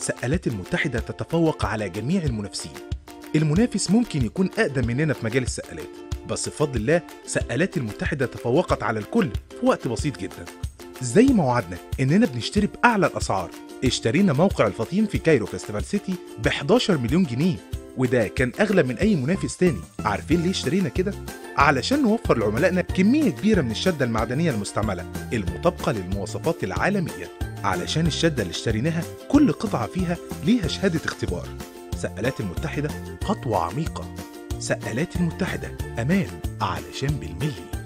سقالات المتحدة تتفوق على جميع المنافسين المنافس ممكن يكون أقدم مننا في مجال السقالات بس بفضل الله سقالات المتحدة تفوقت على الكل في وقت بسيط جدا زي ما وعدنا إننا بنشتري بأعلى الأسعار اشترينا موقع الفطيم في كايرو فيستيفال سيتي ب 11 مليون جنيه وده كان أغلى من أي منافس تاني عارفين ليه اشترينا كده؟ علشان نوفر لعملائنا كمية كبيرة من الشدة المعدنية المستعملة المطابقة للمواصفات العالمية علشان الشدة اللي اشتريناها كل قطعة فيها ليها شهادة اختبار سقالات المتحدة خطوة عميقة سقالات المتحدة أمان علشان بالملي